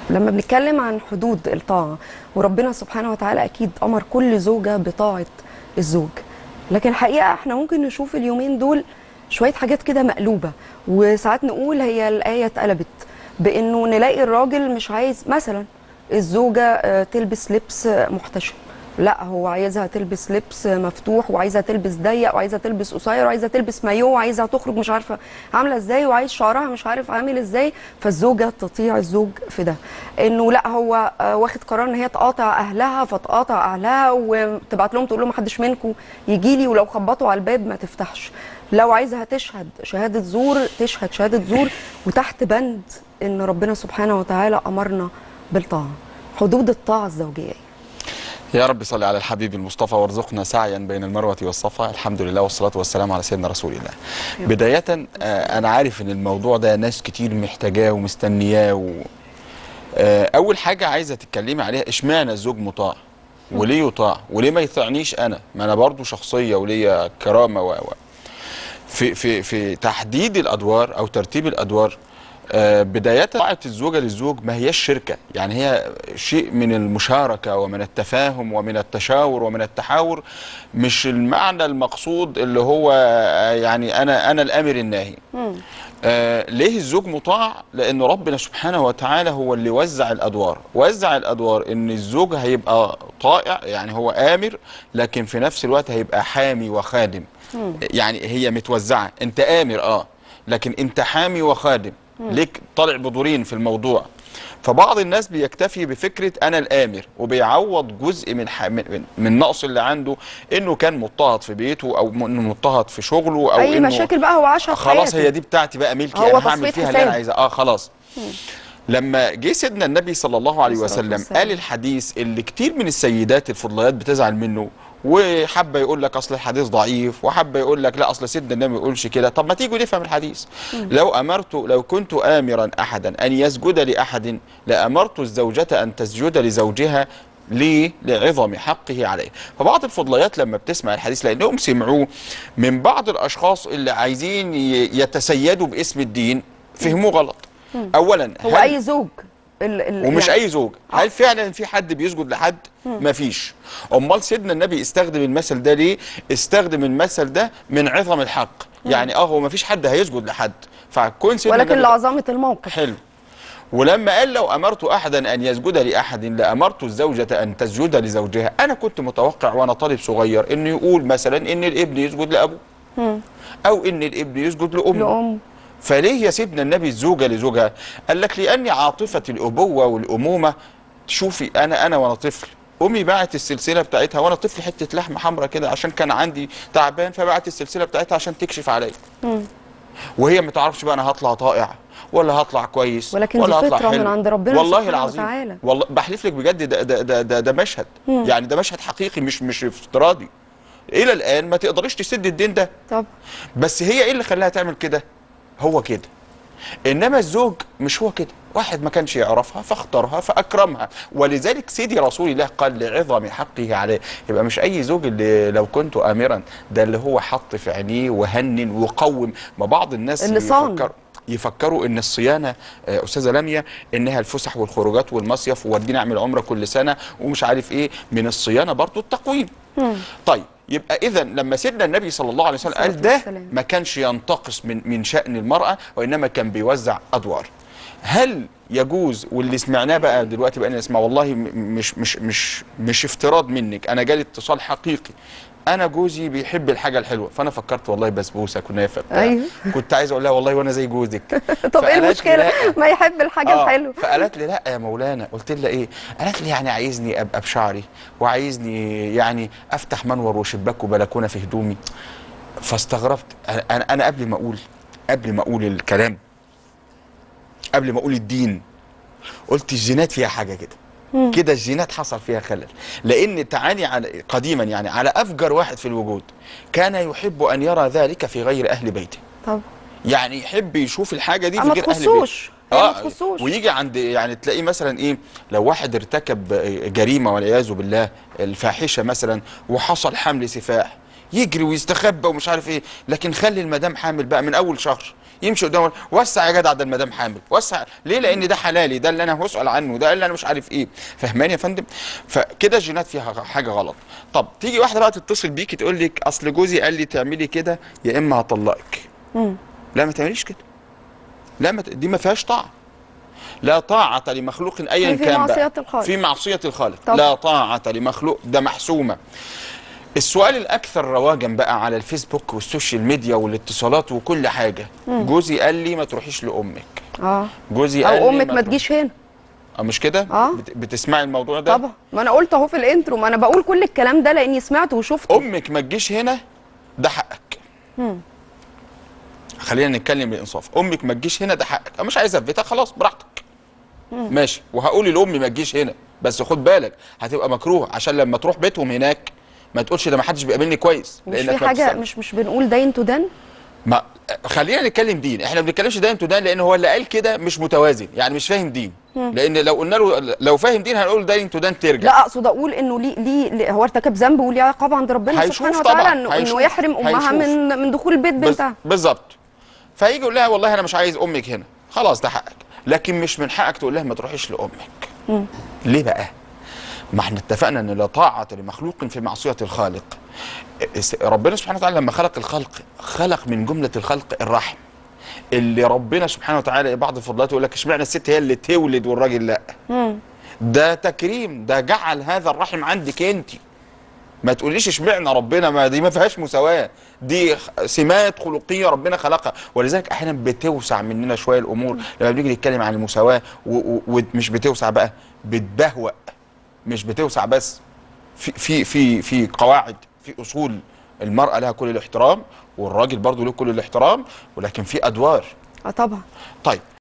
لما بنتكلم عن حدود الطاعة وربنا سبحانه وتعالى أكيد أمر كل زوجة بطاعة الزوج لكن الحقيقة احنا ممكن نشوف اليومين دول شوية حاجات كده مقلوبة وساعات نقول هي الآية اتقلبت بإنه نلاقي الراجل مش عايز مثلا الزوجة آه، تلبس لبس آه، محتشم لا هو عايزها تلبس لبس مفتوح وعايزها تلبس ضيق وعايزها تلبس قصير وعايزها تلبس مايو وعايزها تخرج مش عارفه عامله ازاي وعايز شعرها مش عارف عامل ازاي فالزوجه تطيع الزوج في ده انه لا هو آه، واخد قرار ان هي تقاطع اهلها فتقاطع اهلها وتبعت لهم تقول لهم محدش منكم يجي لي ولو خبطوا على الباب ما تفتحش لو عايزها تشهد شهاده زور تشهد شهاده زور وتحت بند ان ربنا سبحانه وتعالى امرنا بالطاعه حدود الطاعه الزوجيه يا رب صل على الحبيب المصطفى وارزقنا سعيا بين المروة والصفا الحمد لله والصلاة والسلام على سيدنا رسول الله بداية آه، أنا عارف إن الموضوع ده ناس كتير محتاجاه ومستنياه و... آه، أول حاجة عايزة تتكلمي عليها إشمعنى الزوج مطاع وليه يطاع وليه ما يطيعنيش أنا ما أنا برضو شخصية وليا كرامة و... و... في في في تحديد الادوار او ترتيب الادوار آه، بداية طاعة الزوجة للزوج ما هياش شركة يعني هي شيء من المشاركة ومن التفاهم ومن التشاور ومن التحاور مش المعنى المقصود اللي هو آه، يعني أنا أنا الأمر الناهي آه ليه الزوج مطاع؟ لأن ربنا سبحانه وتعالى هو اللي وزع الأدوار وزع الأدوار إن الزوج هيبقى طائع يعني هو آمر لكن في نفس الوقت هيبقى حامي وخادم يعني هي متوزعة أنت آمر آه لكن أنت حامي وخادم ليك طالع بدورين في الموضوع فبعض الناس بيكتفي بفكره انا الامر وبيعوض جزء من ح... من من النقص اللي عنده انه كان مضطهد في بيته او انه مضطهد في شغله او اي انه مشاكل بقى هو عاشها في خلاص حياته. هي دي بتاعتي بقى ملكي هو انا هعمل تصفية فيها اللي انا حساب. عايزاه اه خلاص لما جه سيدنا النبي صلى الله عليه عليه الصلاة وسلم والسلام. قال الحديث اللي كتير من السيدات الفضليات بتزعل منه وحابه يقول لك اصل الحديث ضعيف وحابه يقول لك لا اصل سيدنا النبي ما يقولش كده طب ما تيجوا نفهم الحديث لو امرت لو كنت امرا احدا ان يسجد لاحد لامرت الزوجه ان تسجد لزوجها ليه؟ لعظم حقه عليه فبعض الفضليات لما بتسمع الحديث لانهم سمعوه من بعض الاشخاص اللي عايزين ي- يتسيدوا باسم الدين فهموه غلط اولا هو هل- اي زوج ال ال ومش يعني اي زوج هل فعلا في حد بيسجد لحد مفيش امال سيدنا النبي استخدم المثل ده ليه استخدم المثل ده من عظم الحق يعني اه هو مفيش حد هيسجد لحد فكون سيدنا ولكن النبي لعظمه الموقف حلو ولما قال لو امرت احدا ان يسجد لاحد لامرت الزوجه ان تسجد لزوجها انا كنت متوقع وانا طالب صغير انه يقول مثلا ان الابن يسجد لابوه او ان الابن يسجد لامه لأم فليه يسيبنا النبي الزوجة لزوجها قال لك لأن عاطفة الأبوة والأمومة شوفي أنا أنا وأنا طفل أمي باعت السلسلة بتاعتها وأنا طفل حتة لحمة حمراء كده عشان كان عندي تعبان فباعت السلسلة بتاعتها عشان تكشف عليا وهي ما تعرفش بقى أنا هطلع طائع ولا هطلع كويس ولكن ولا دي هطلع فطرة من حلو. عند ربنا والله سبحانه العظيم وتعالى. والله بحلف لك بجد ده ده ده, ده, ده مشهد يعني ده مشهد حقيقي مش مش افتراضي إلى الآن ما تقدريش تسد الدين ده طب بس هي ايه اللي خلاها تعمل كده هو كده انما الزوج مش هو كده واحد ما كانش يعرفها فاختارها فاكرمها ولذلك سيدي رسول الله قال لعظم حقه عليه يبقى مش اي زوج اللي لو كنت امرا ده اللي هو حط في عينيه وهنن وقوم ما بعض الناس اللي صان. يفكروا يفكروا ان الصيانه آه، استاذه لميا انها الفسح والخروجات والمصيف وودينا اعمل عمره كل سنه ومش عارف ايه من الصيانه برضو التقويم طيب يبقى اذا لما سيدنا النبي صلى الله عليه وسلم قال الصلاة ده والسلام. ما كانش ينتقص من من شأن المرأة وإنما كان بيوزع أدوار هل يجوز واللي سمعناه بقى دلوقتي بقى نسمع والله م- مش مش مش مش افتراض منك انا جالي اتصال حقيقي انا جوزي بيحب الحاجه الحلوه فانا فكرت والله بسبوسه كنافه بتاع. أيوه. كنت عايز اقول لها والله وانا زي جوزك طب ايه فقالت لي المشكله لا. ما يحب الحاجه آه، الحلوه فقالت لي لا يا مولانا قلت لها ايه قالت لي يعني عايزني ابقى بشعري وعايزني يعني افتح منور وشباك وبلكونه في هدومي فاستغربت انا انا قبل ما اقول قبل ما اقول الكلام قبل ما اقول الدين قلت الجينات فيها حاجه كده كده الجينات حصل فيها خلل لان تعاني على قديما يعني على افجر واحد في الوجود كان يحب ان يرى ذلك في غير اهل بيته طب يعني يحب يشوف الحاجه دي في ما غير اهل بيته تخصوش هي ما تخصوش ويجي عند يعني تلاقيه مثلا ايه لو واحد ارتكب جريمه والعياذ بالله الفاحشه مثلا وحصل حمل سفاح يجري ويستخبى ومش عارف ايه لكن خلي المدام حامل بقى من اول شهر يمشي قدامه وسع يا جدع ده المدام حامل وسع ليه لان ده حلالي ده اللي انا هسال عنه ده اللي انا مش عارف ايه فهماني يا فندم فكده الجينات فيها حاجه غلط طب تيجي واحده بقى تتصل بيكي تقول لك اصل جوزي قال لي تعملي كده يا اما هطلقك لا ما تعمليش كده لا ما ت- دي ما فيهاش طاعه لا طاعة لمخلوق أيا في كان معصية بقى. الخالق. في معصية الخالق طبعا. لا طاعة لمخلوق ده محسومة السؤال الأكثر رواجا بقى على الفيسبوك والسوشيال ميديا والاتصالات وكل حاجة جوزي قال لي ما تروحيش لأمك اه جوزي قال او لي امك ما تروح- تجيش هنا آه، مش كده آه. بت- بتسمعي الموضوع ده طبعا ما انا قلت اهو في الانترو ما انا بقول كل الكلام ده لاني سمعته وشفته امك ما تجيش هنا ده حقك خلينا نتكلم بانصاف امك ما تجيش هنا ده حقك انا مش عايز اثبتها خلاص براحتك ماشي وهقول لامي ما تجيش هنا بس خد بالك هتبقى مكروه عشان لما تروح بيتهم هناك ما تقولش ده ما حدش بيقابلني كويس مش لأنك في ما حاجه بتستقبل. مش مش بنقول دين تو دين ما خلينا نتكلم دين احنا ما بنتكلمش دين تو دين لان هو اللي قال كده مش متوازن يعني مش فاهم دين لان لو قلنا له لو فاهم دين هنقول دين تو دين ترجع لا اقصد اقول انه ليه ليه ليه- هو ارتكب ذنب وليه عقاب عند ربنا هيشوف سبحانه طبعاً، وتعالى انه هيشوف، انه يحرم امها هيشوف. من من دخول البيت بز- بنتها بالظبط فيجي يقول لها والله انا مش عايز امك هنا خلاص ده حقك لكن مش من حقك تقول لها ما تروحيش لامك ليه بقى ما احنا اتفقنا ان لا طاعه لمخلوق في معصيه الخالق اس- ربنا سبحانه وتعالى لما خلق الخلق خلق من جمله الخلق الرحم اللي ربنا سبحانه وتعالى بعض الفضلات يقول لك اشمعنى الست هي اللي تولد والراجل لا ده تكريم ده جعل هذا الرحم عندك انت ما تقوليش اشمعنى ربنا ما دي ما فيهاش مساواه دي خ- سمات خلقيه ربنا خلقها ولذلك احيانا بتوسع مننا شويه الامور لما بنيجي نتكلم عن المساواه و- و- ومش بتوسع بقى بتبهوأ مش بتوسع بس في في في في قواعد في اصول المراه لها كل الاحترام والراجل برضه له كل الاحترام ولكن في ادوار اه طبعا طيب